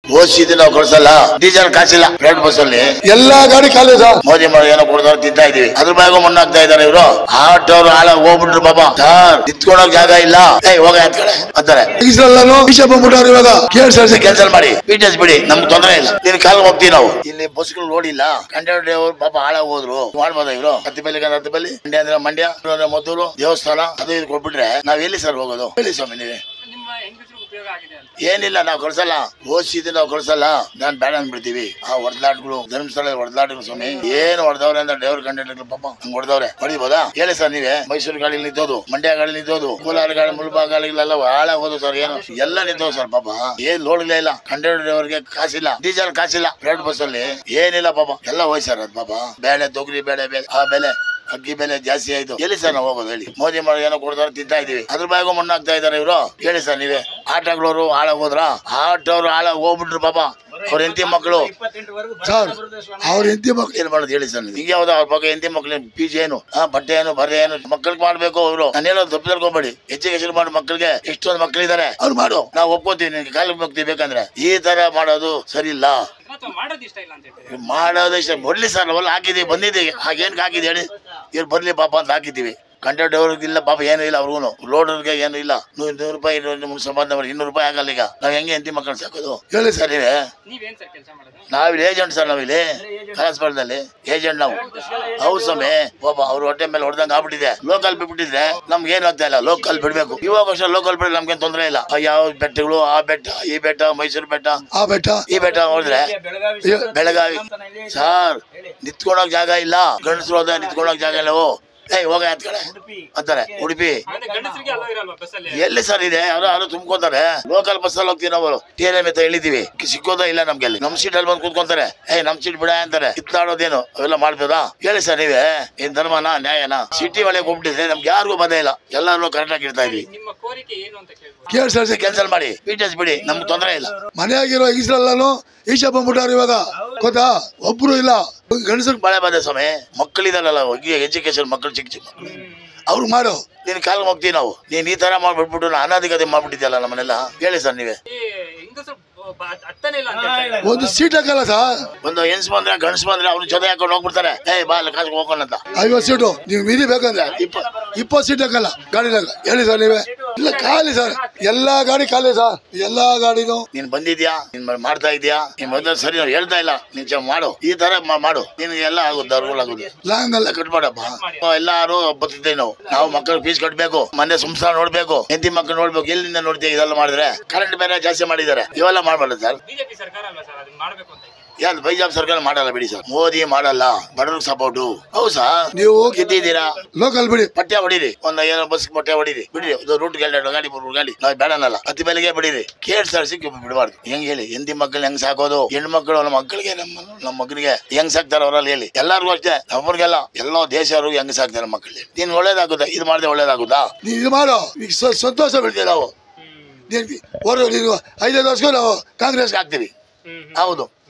ಓದಿಸಿದ್ದು ನಾವು ಕಳ್ಸಲ್ಲ ಡೀಸೆಲ್ ಕಾಸಿಲ್ಲ ಪ್ರೈವೇಟ್ ಬಸ್ ಅಲ್ಲಿ ಎಲ್ಲಾ ಗಾಡಿ ಖಾಲಿ ಸರ್ ಮೋದಿ ಮಾಡಿ ಏನೋ ಕೊಡ್ದವ್ರು ತಿಂತಾ ಇದೀವಿ ಅದ್ರ ಬ್ಯಾಗ ಮಣ್ಣಾಗ್ತಾ ಇದಾರೆ ಇವರು ಆಟೋರು ಹಾಳ ಹೋಗ್ಬಿಟ್ರು ಪಾಪ ಸರ್ ನಿಂತ್ಕೊಳಕ್ ಜಾಗ ಇಲ್ಲ ಏ ಹೋಗ ಅಂತ ಕಡೆ ಅಂತಾರೆ ಈಸಲ್ಲಾನು ಬಿಷಪ್ ಬಂದ್ಬಿಟ್ಟವ್ರು ಇವಾಗ ಕೇಳಿ ಕ್ಯಾನ್ಸಲ್ ಮಾಡಿ ಬಿಟಿಎಸ್ ಬಿಡಿ ನಮ್ಗೆ ತೊಂದರೆ ಇಲ್ಲ ನಿನ್ ಕಾಲ್ ಹೋಗ್ತೀವಿ ನಾವು ಇಲ್ಲಿ ಬಸ್ಗಳು ನೋಡಿಲ್ಲ ಕಂಡಕ್ಟರ್ ಅವರು ಪಾಪ ಹಾಳಾಗ್ ಹೋದ್ರು ಮಾಡ್ಬೋದ ಇವರು ಹತ್ತಿ ಬೆಲೆ ಹತ್ತಿ ಬೆಲೆ ಮಂಡ್ಯ ಅಂದ್ರೆ ಮಂಡ್ಯ ಇವ್ರು ಅಂದ್ರೆ ಮದ್ದೂರು ದೇವಸ್ಥಾನ ಅದು ಇದು ಕೊಟ್ಬಿಟ್ರೆ ನಾವ್ ಎಲ್ಲಿ ಸರ್ ಹೋಗೋದು ಹೇಳಿ ಸ್ವಾಮಿ ನೀವೇ ನಿಮ್ಮ ಹೆಂಗಸರಿಗೆ ಉಪಯೋಗ ಆಗಿದೆ ಅಂತ ಏನಿಲ್ಲ ನಾವು ಕಳ್ಸಲ್ಲ ಓದಿಸಿದ್ದು ನಾವು ಕಳ್ಸಲ್ಲ ನಾನ್ ಬೇಡ ಅಂದ್ಬಿಡ್ತೀವಿ ಆ ಹೊಡೆದಾಟ್ಗಳು ಧರ್ಮಸ್ಥಳ ಹೊಡೆದಾಟಗಳು ಸ್ವಾಮಿ ಏನು ಹೊಡೆದವ್ರೆ ಅಂತ ಡ್ರೈವರ್ ಕಂಡಕ್ಟರ್ ಪಾಪ ಹಂಗ್ ಹೊಡೆದವ್ರೆ ಹೊಡಿಬೋದಾ ಹೇಳಿ ಸರ್ ನೀವೇ ಮೈಸೂರು ಗಾಡಿ ನಿಂತೋದು ಮಂಡ್ಯ ಗಾಡಿ ನಿಂತೋದು ಕೋಲಾರ ಗಾಡಿ ಮುಲ್ಬಾ ಗಾಡಿಗಳೆಲ್ಲ ಹಾಳಾಗೋದು ಸರ್ ಏನು ಎಲ್ಲ ನಿಂತೋದು ಸರ್ ಪಾಪ ಏನ್ ಲೋಡ್ಲೇ ಇಲ್ಲ ಕಂಡಕ್ಟರ್ ಡ್ರೈವರ್ಗೆ ಕಾಸಿಲ್ಲ ಡೀಸೆಲ್ ಕಾಸಿಲ್ಲ ಪ್ರೈವೇಟ್ ಬಸ್ ಅಲ್ಲಿ ಏನಿಲ್ಲ ಪಾಪ ಎಲ್ಲ ಹೋಯ್ಸರ್ ಅದು ಪಾಪ ಬೇಳೆ ತೊಗರಿ ಬೇಳೆ ಬೇಳೆ ಆ ಬೆಲೆ ಅಕ್ಕಿ ಬೆಲೆ ಜಾಸ್ತಿ ಆಯ್ತು ಎಲ್ಲಿ ಸರ್ ನಾವು ಹೋಗೋದು ಹೇಳಿ ಮೋದಿ ಮಾಡಿ ಏನೋ ಕೊಡ್ತಾರೆ ತಿಂತಾ ಇದೀವಿ ಅದ್ರ ಬ್ಯಾಗು ಮಣ್ಣಾಗ್ತಾ ಇದಾರೆ ಇವರು ಹೇಳಿ ಸರ್ ನೀವೇ ಆಟೋಗಳವರು ಹಾಳಾಗ್ ಹೋದ್ರ ಆಟೋರು ಹಾಳಾಗ್ ಹೋಗ್ಬಿಟ್ರು ಪಾಪ ಅವ್ರ ಹೆಂಡತಿ ಮಕ್ಕಳು ಸರ್ ಅವ್ರ ಹೆಂಡತಿ ಮಕ್ಳು ಏನ್ ಮಾಡೋದು ಹೇಳಿ ಸರ್ ಹಿಂಗೆ ಯಾವ್ದು ಅವ್ರ ಬಗ್ಗೆ ಹೆಂಡತಿ ಮಕ್ಳು ಫೀಸ್ ಏನು ಆ ಬಟ್ಟೆ ಏನು ಬರೆ ಏನು ಮಕ್ಕಳಿಗೆ ಮಾಡ್ಬೇಕು ಅವರು ನಾನು ಹೇಳೋದು ತಪ್ಪು ತಿಳ್ಕೊಬೇಡಿ ಎಜುಕೇಶನ್ ಮಾಡಿ ಮಕ್ಕಳಿಗೆ ಎಷ್ಟೊಂದು ಮಕ್ಕಳಿದ್ದಾರೆ ಅವ್ರು ಮಾಡು ನಾವು ಒಪ್ಕೋತೀವಿ ನಿನ್ಗೆ ಕಾಲಿಗೆ ಹೋಗ್ತೀವಿ ಬೇಕಂದ್ರೆ ಈ ತರ ಮಾಡೋದು ಸರಿ ಇಲ್ಲ ಅಥವಾ ಮಾಡೋದು ಇಷ್ಟ ಇಲ್ಲ ಅಂತ ಹೇಳ್ತೀವಿ ಮಾಡೋದು ಇಷ್ಟ ಬರ್ಲಿ ಸರ್ ನಾವೆಲ್ಲ ಹಾಕಿದೀವಿ ಬಂದಿದ್ದೀವಿ ಹಾಗೇನ್ ಹಾಕಿದೆ ಹೇಳಿ ಇವ್ರು ಬರ್ಲಿ ಪಾಪ ಅಂತ ಹಾಕಿದ್ದೀವಿ ಕಂಡಕ್ಟರ್ ಅವ್ರಿಗೆ ಇಲ್ಲ ಪಾಪ ಏನು ಇಲ್ಲ ಅವ್ರಿಗೂ ಲೋಡರ್ಗೆ ಏನು ಇಲ್ಲ ನೂರು ನೂರು ರೂಪಾಯಿ ಇನ್ನೂರು ಸಂಪಾದನೆ ಮಾಡಿ ಇನ್ನೂರು ರೂಪಾಯಿ ಆಗಲ್ಲ ಈಗ ನಾವ್ ಹೆಂಗೆ ಹೆಂಡತಿ ಮಕ್ಕಳು ಸಾಕೋದು ಹೇಳಿ ಸರ್ ಸರ್ ನೀವೇ ನೀವೇನ್ ಸರ್ ಕೆಲಸ ಮಾಡೋದು ನಾವಿಲ್ಲಿ ಏಜೆಂಟ್ ಸರ್ ನಾವಿಲ್ಲಿ ಕಲಾಸ್ಪುರದಲ್ಲಿ ಏಜೆಂಟ್ ನಾವು ಹೌದು ಸ್ವಾಮಿ ಪಾಪ ಅವ್ರ ಹೊಟ್ಟೆ ಮೇಲೆ ಹೊಡೆದಂಗೆ ಆಗ್ಬಿಟ್ಟಿದೆ ಲೋಕಲ್ ಬಿಟ್ಬಿಟ್ಟಿದ್ರೆ ನಮ್ಗೆ ಏನು ಆಗ್ತಾ ಇಲ್ಲ ಲೋಕಲ್ ಬಿಡ್ಬೇಕು ಇವಾಗ ಅಷ್ಟೇ ಲೋಕಲ್ ಬಿಡ್ರೆ ನಮ್ಗೇನು ತೊಂದರೆ ಇಲ್ಲ ಆ ಯಾವ ಬೆಟ್ಟಗಳು ಆ ಬೆಟ್ಟ ಈ ಬೆಟ್ಟ ಮೈಸೂರು ಬೆಟ್ಟ ಆ ಬೆಟ್ಟ ಈ ಬೆಟ್ಟ ನೋಡಿದ್ರೆ ಬೆಳಗಾವಿ ಸಾರ್ ನಿಂತ್ಕೊಳಕ್ ಜಾಗ ಇಲ್ಲ ಗಂಡಸರು ಹೋದ ನಿಂತ್ಕೊಳಕ್ ಜಾಗ ಇಲ್ಲ ಓ ಏಯ್ ಹೋಗ ಅಂತ ಕಡೆ ಅಂತಾರೆ ಉಡುಪಿ ಅಂದ್ರೆ ಗಂಡಸರಿಗೆ ಅಲ್ಲ ಇರಲ್ವಾ ಬಸ್ಸಲ್ಲಿ ಎಲ್ಲಿ ಸರ್ ಇದೆ ಯಾರೋ ಯಾರು ತುಂಬ್ಕೊಂತಾರೆ ಲೋಕಲ್ ಬಸ್ ಅಲ್ಲಿ ಹೋಗ್ತೀವಿ ನಾವು ಟಿ ಎಲ್ ಎಮ್ ಎತ್ತ ಇಳಿದೀವಿ ಸಿಕ್ಕೋದ ಇಲ್ಲ ನಮ್ಗೆ ಅಲ್ಲಿ ನಮ್ ಸೀಟ್ ಅಲ್ಲಿ ಬಂದು ಕೂತ್ಕೊಂತಾರೆ ಏಯ್ ನಮ್ ಸೀಟ್ ಬಿಡ ಅಂತಾರೆ ಕಿತ್ತಾಡೋದೇನು ಅವೆಲ್ಲ ಮಾಡ್ಬೋದಾ ಹೇಳಿ ಸರ್ ನೀವೇ ಏನ್ ಧರ್ಮನಾ ನ್ಯಾಯನಾ ಸಿಟಿ ಒಳಗೆ ಹೋಗ್ಬಿಟ್ಟಿದ್ರೆ ನಮ್ಗೆ ಯಾರಿಗೂ ಬಂದೇ ಇಲ್ಲ ಎಲ್ಲರೂ ಕರೆಕ್ಟ್ ಆಗಿ ಇಡ್ತಾ ಇದೀವಿ ನಿಮ್ಮ ಕೋರಿಕೆ ಏನು ಅಂತ ಕೇಳ್ಬೋದು ಕೇಳಿ ಸರ್ ಕ್ಯಾನ್ಸಲ್ ಮಾಡಿ ಬಿಟಿಎಸ್ ಬಿಡಿ ನಮ್ಗೆ ತೊಂದರೆ ಇಲ್ಲ ಮನೆಯಾಗಿರೋ ಈಸಲ್ಲಾನು ಈಶ ಬಂದ್ಬಿಟ್ಟವ್ರು ಇವಾಗ ಗೊತ್ತಾ ಒಬ್ರು ಇಲ್ಲ ಗಂಡಸರು ಮಳೆ ಬಂದೆ ಸ್ವಾಮಿ ಮಕ್ಕಳಿದಾರಲ್ಲ ಎಜುಕೇಶನ್ ಮಕ್ಕಳು ಚಿಕ್ಕ ಚಿಕ್ಕ ಮಕ್ಕಳು ಅವ್ರು ಮಾಡು ನೀನ್ ಕಾಲ್ ಹೋಗ್ತೀವಿ ನಾವು ನೀನ್ ಈ ತರ ಮಾಡ್ಬಿಟ್ಬಿಟ್ಟು ಅನಾಧಿಕತೆ ಮಾಡ್ಬಿಟ್ಟಿದ್ಯಲ್ಲ ನಮ್ಮನೆಲ್ಲ ಹೇಳಿ ಸರ್ ನೀವೇ ಈ ಹೆಂಗಸರು ಬ- ಹತ್ತನೇ ಇಲ್ಲ ಅಂತ ಹೇಳ್ತಾರೆ. ಒಂದು ಸೀಟ್ ಹಾಕಲ್ಲ ಸರ್ ಒಂದು ಹೆಣ್ಸ್ ಬಂದ್ರೆ ಗಂಡ್ಸ್ ಬಂದ್ರೆ ಅವ್ರ ಜೊತೆ ಹಾಕೊಂಡು ಹೋಗ್ಬಿಡ್ತಾರೆ ಏಯ್ ಬಾ ಅಲ್ಲಿ ಕಾಸು ಹೋಗೋಣ ಅಂತ ಐವತ್ತು ಸೀಟು ನೀವು ಮೀರಿ ಬೇಕಂದ್ರೆ ಇಪ್ಪ ಇಪ್ಪತ್ತು ಸೀಟ್ ಹಾಕಲ್ಲ ಗಾಡಿನಾಗ ಹೇಳಿ ಸರ್ ನೀವೇ ಇಲ್ಲ ಖಾಲಿ ಸರ್ ಎಲ್ಲಾ ಗಾಡಿ ಖಾಲಿ ಸರ್ ಎಲ್ಲಾ ಗಾಡಿನೂ ನೀನ್ ಬಂದಿದ್ಯಾ ನೀನ್ ಮ- ಮಾಡ್ತಾ ಇದೀಯಾ ನೀನ್ ಮೊದಲು ಸರಿ ನಾವು ಹೇಳ್ತಾ ಇಲ್ಲ ನೀನ್ ಚ- ಮಾಡು ಈ ತರ ಮಾ- ಮಾಡು ನಿನ್ಗೆ ಎಲ್ಲ ಆಗುತ್ತೆ ಅರ್ಗುಲ್ ಆಗುತ್ತೆ ಲಾಂಗ್ ಅಲ್ಲ ಎಲ್ಲ ಕಟ್ಬೇಡಪ್ಪ ಎಲ್ಲಾರು ಬತ್ತಿದ್ದೇವೆ ನಾವು ನಾವು ಮಕ್ಕಳು ಫೀಸ್ ಕಟ್ಬೇಕು ಮನೆ ಸಂಸಾರ ನೋಡ್ಬೇಕು ಹೆಂಡತಿ ಮಕ್ಕಳು ನೋಡ್ಬೇಕು ಎಲ್ಲಿಂದ ನೋಡ್ತೀವಿ ಇದೆಲ್ಲ ಮಾಡಿದ್ರೆ ಕರೆಂಟ್ ಬೇರೆ ಜಾಸ್ತಿ ಮಾಡಿದ್ದಾರೆ ಇವೆಲ್ಲ ಮಾಡ್ಬಾರ್ದು ಸರ್ ಬಿಜೆಪಿ ಸರ್ಕಾರ ಅಲ್ವಾ ಸರ್ ಅದನ್ನ ಮಾಡ್ಬೇಕು ಅಂತ ಯಾರು ಬೈಜಾಬ್ ಸರ್ಕಾರ ಮಾಡಲ್ಲ ಬಿಡಿ ಸರ್ ಮೋದಿ ಮಾಡಲ್ಲ ಬಡವ್ರಿಗೆ ಸಪೋರ್ಟು ಹೌದು ಸರ್ ನೀವು ಗೆದ್ದಿದ್ದೀರಾ ಲೋಕಲ್ ಬಿಡಿ ಪಟ್ಯ ಹೊಡೀರಿ ಒಂದ್ ಏನೋ ಬಸ್ ಪಟ್ಯ ಹೊಡೀರಿ ಬಿಡಿ ರೂಟ್ ಎರಡು ಗಾಡಿ ಮೂರು ಗಾಡಿ ನಾವು ಬೇಡನಲ್ಲ ಹತ್ತಿ ಬೆಲೆಗೆ ಬಿಡಿರಿ ಕೇಳ್ ಸರ್ ಸಿಕ್ಕಿ ಬಿಡಬಾರ್ದು ಹೆಂಗ್ ಹೇಳಿ ಹೆಂಡತಿ ಮಕ್ಕಳು ಹೆಂಗ್ ಸಾಕೋದು ಹೆಣ್ಣು ಮಕ್ಕಳು ನಮ್ಮ ಮಕ್ಕಳಿಗೆ ನಮ್ಮ ನಮ್ಮ ಮಗನಿಗೆ ಹೆಂಗ್ ಸಾಕ್ತಾರ ಅವರಲ್ಲಿ ಹೇಳಿ ಎಲ್ಲಾರ್ಗೂ ಅಷ್ಟೇ ನಮ್ಮವ್ರಿಗೆಲ್ಲ ಎಲ್ಲೋ ದೇಶವ್ರಿಗೂ ಹೆಂಗ್ ಸಾಕ್ತಾರೆ ಮಕ್ಕಳಿಗೆ ನೀನ್ ಒಳ್ಳೇದಾಗುತ್ತಾ ಇದು ಮಾಡಿದ್ರೆ ಒಳ್ಳೇದಾಗುತ್ತಾ ನೀವು ಇದು ಮಾಡು ಈಗ ಸ- ಸಂತೋಷ ಬಿಡ್ತೀವಿ ನಾವು ನೀನು ಹೊರ ನೀನು ಐದೈದು ವರ್ಷಕ್ಕೂ ನಾವು ಕಾಂಗ್ರೆಸ್ ಹಾಕ್ತೀವಿ ಹ್ಮ್ ಹೌದು